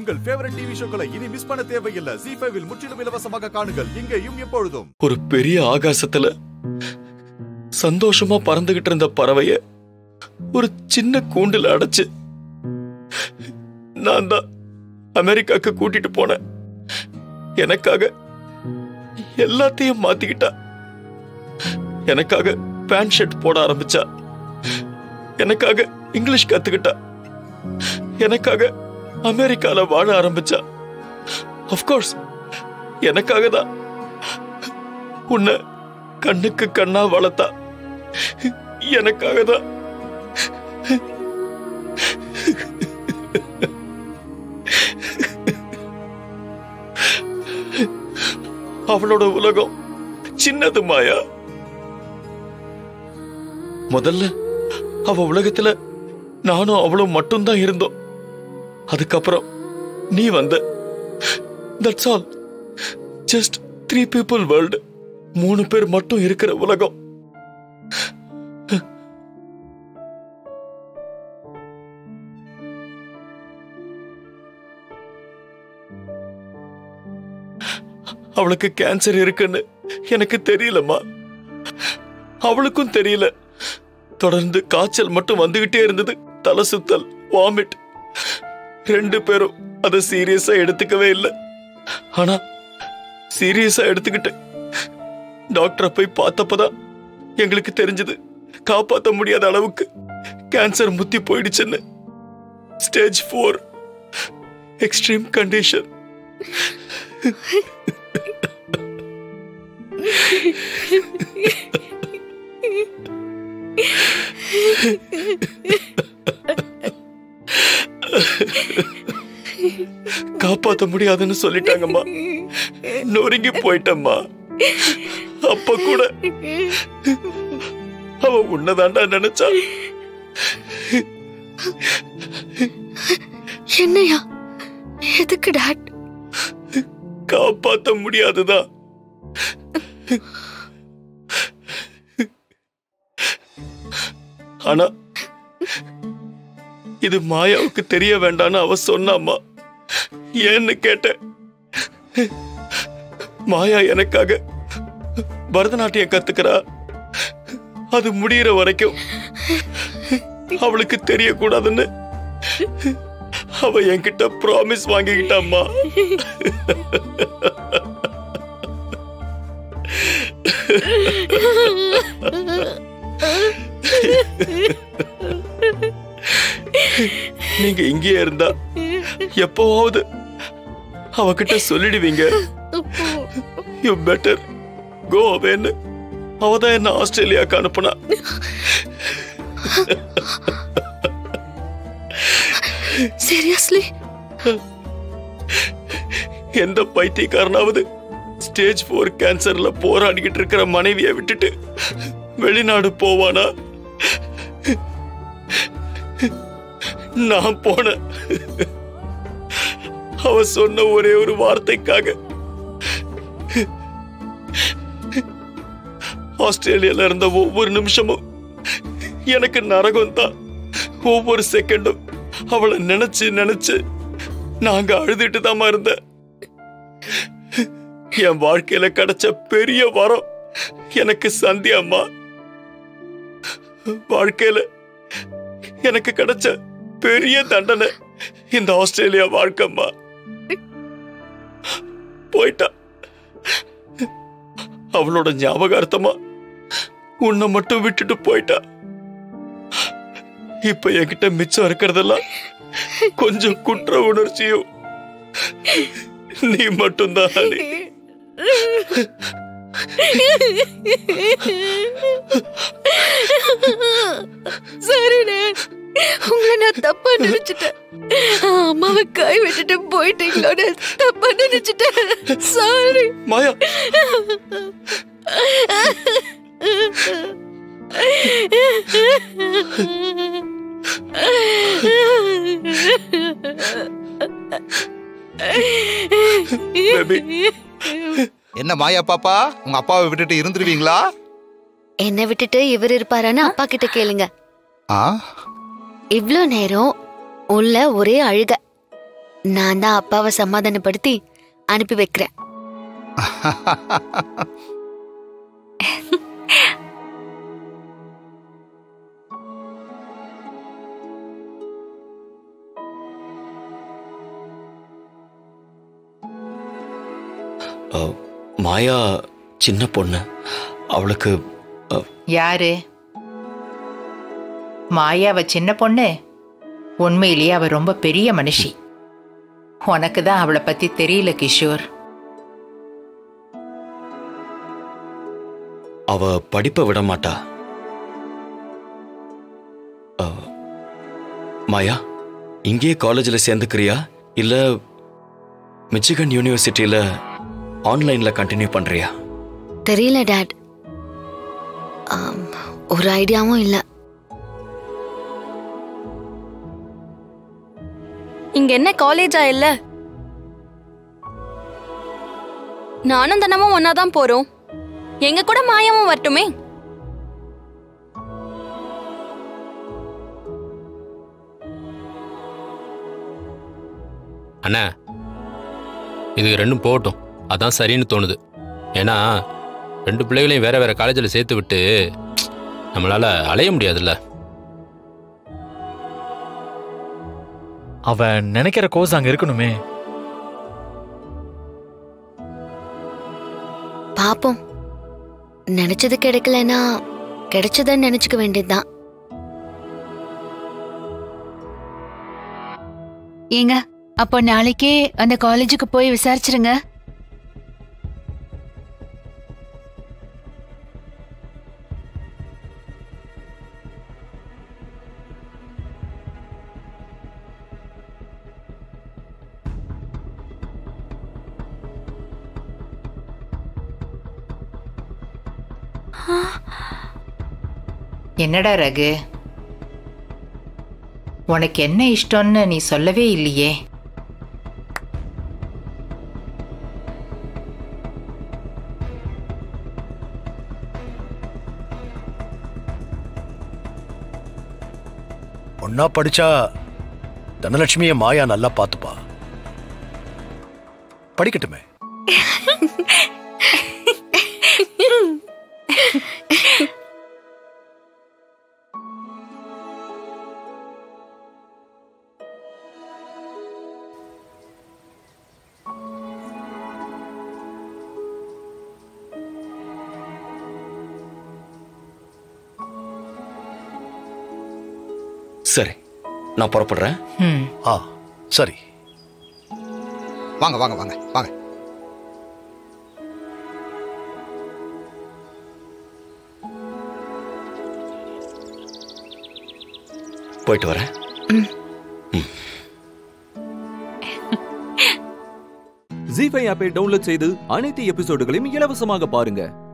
உங்கள் favourite TV ஷோக்களை இனி miss பண்ண தேவையில்லை ஜி ஃபைவில் முற்றிலும் இலவசமாக காணுங்கள் இங்கேயும் எப்பொழுதும் ஒரு பெரிய ஆகாசத்துல சந்தோஷமா பறந்துகிட்டு இருந்த பறவைய ஒரு சின்ன கூண்டுல அடைச்சு நான் தான் அமெரிக்காக்கு கூட்டிட்டு போனேன் எனக்காக எல்லாத்தையும் மாத்திக்கிட்டா எனக்காக பேண்ட் ஷர்ட் போட ஆரம்பிச்சா எனக்காக இங்கிலீஷ் கத்துக்கிட்டா எனக்காக அமெரிக்கால வாழ ஆரம்பிச்சா அஃப்கோர்ஸ் எனக்காக தான் உன்னை கண்ணுக்கு கண்ணா வளர்த்தா எனக்காக தான் அவளோட உலகம் சின்னது மாயா முதல்ல அவ உலகத்துல நானும் அவளும் மட்டும்தான் இருந்தோம் அதுக்கப்புறம் நீ வந்த that's all just three people world மூணு பேர் மட்டும் இருக்கிற உலகம் அவளுக்கு கேன்சர் இருக்குன்னு எனக்கு தெரியலம்மா அவளுக்கும் தெரியல தொடர்ந்து காய்ச்சல் மட்டும் வந்துகிட்டே இருந்தது தலை சுத்தல் வாமிட் ரெண்டு பேரும் அதை சீரியஸா எடுத்துக்கவே இல்லை ஆனா சீரியஸா எடுத்துக்கிட்டு டாக்டரை போய் பார்த்தப்பதான் எங்களுக்கு தெரிஞ்சது காப்பாற்ற முடியாத அளவுக்கு கேன்சர் முத்தி போயிடுச்சுன்னு ஸ்டேஜ் ஃபோர் எக்ஸ்ட்ரீம் கண்டிஷன் காப்பாத்த முடியாதுன்னு சொல்லிட்டாங்கம்மா நொறுங்கி போயிட்டம்மா அப்ப கூட அவ உன்னதாண்டா நினைச்சா என்னையா எதுக்கு டாட் காப்பாத்த முடியாதுதான் ஆனா இது மாயாவுக்கு தெரிய வேண்டாம்னு அவ சொன்னாம்மா ஏன்னு கேட்டேன் மாயா எனக்காக பரதநாட்டியம் கத்துக்கிறா அது முடியிற வரைக்கும் அவளுக்கு தெரியக்கூடாதுன்னு அவ என்கிட்ட ப்ராமிஸ் வாங்கிக்கிட்டாம்மா நீங்க இங்கேயே இருந்தா எப்பவாவது அவகிட்ட சொல்லிடுவீங்க யூ பெட்டர் கோ அவேன்னு அவதான் என்ன ஆஸ்திரேலியாக்கு அனுப்புனா சீரியஸ்லி எந்த பைத்தியக்காரனாவது ஸ்டேஜ் போர் கேன்சர்ல போராடிக்கிட்டு இருக்கிற மனைவியை விட்டுட்டு வெளிநாடு போவானா நான் போனேன் அவ சொன்ன ஒரே ஒரு வார்த்தைக்காக ஆஸ்திரேலியால இருந்த ஒவ்வொரு நிமிஷமும் எனக்கு நரகம் தான் ஒவ்வொரு செகண்டும் அவளை நினைச்சு நினைச்சு நாங்க அழுதுட்டு தாமா இருந்தேன் என் வாழ்க்கையில கிடைச்ச பெரிய வரம் எனக்கு சந்தியா அம்மா வாழ்க்கையில எனக்கு கிடைச்ச பெரிய தண்டனை இந்த ஆஸ்திரேலியா வாழ்க்கைம்மா போயிட்டா அவளோட ஞாபகார்த்தமா உன்னை மட்டும் விட்டுட்டு போயிட்டா இப்ப என்கிட்ட மிச்சம் இருக்கிறதெல்லாம் கொஞ்சம் குற்ற உணர்ச்சியும் நீ மட்டும்தான் ஹரி. சரிண்ணே உங்களை நான் தப்பா நினைச்சிட்டேன் அம்மாவை கை விட்டுட்டு போயிட்டீங்களோட தப்பா நினைச்சிட்டேன் சாரி மாயா Baby. என்ன மாயா பாப்பா உங்க அப்பாவை விட்டுட்டு இருந்துருவீங்களா என்னை விட்டுட்டு இவர் இருப்பாரான்னு அப்பா கிட்ட கேளுங்க ஆ இவ்ளோ நேரம் உள்ள ஒரே அழுக நான் தான் அப்பாவை சமாதானப்படுத்தி அனுப்பி வைக்கிறேன் அஹ், மாயா சின்ன பொண்ணு அவளுக்கு அஹ், யாரு மாயாவ சின்ன பொண்ணு உண்மையிலேயே அவ ரொம்ப பெரிய மனுஷி உனக்கு தான் அவளை பத்தி தெரியல கிஷோர் அவ படிப்பை விட மாட்டா அஹ், மாயா இங்கேயே காலேஜில் சேர்ந்துக்கிறியா இல்ல மிச்சிகன் யூனிவர்சிட்டியில ஆன்லைன்ல கண்டினியூ பண்றியா தெரியல டாட் ஆம், ஒரு ஐடியாவும் இல்ல இங்க என்ன காலேஜா இல்ல நானும் தினமும் ஒன்னா தான் போறோம் எங்க கூட மாயாவும் வரட்டுமே அண்ணா இது ரெண்டும் போகட்டும் அதான் சரின்னு தோணுது ஏன்னா ரெண்டு பிள்ளைகளையும் வேற வேற காலேஜில் சேர்த்து விட்டு நம்மளால அலைய முடியாதுல்ல அவன் நினைக்கிற கோர்ஸ் அங்க இருக்கணுமே பாப்போம் நினைச்சது கிடைக்கலனா கிடைச்சதுன்னு நினைச்சுக்க வேண்டியதுதான் ஏங்க அப்போ நாளைக்கே அந்த காலேஜுக்கு போய் விசாரிச்சிருங்க என்னடா ரகு உனக்கு என்ன இஷ்டம்னு நீ சொல்லவே இல்லையே ஒன்னா படிச்சா தனலட்சுமிய மாயா நல்லா பார்த்துப்பா படிக்கட்டுமே சரி நான் புறப்படுறேன் ம் ஆ சரி வாங்க வாங்க வாங்க வாங்க போயிட்டு வரேன் ஜி ஃபைவ் ஆப்பை டவுன்லோட் செய்து அனைத்து எபிசோடுகளையும் இலவசமாக பாருங்க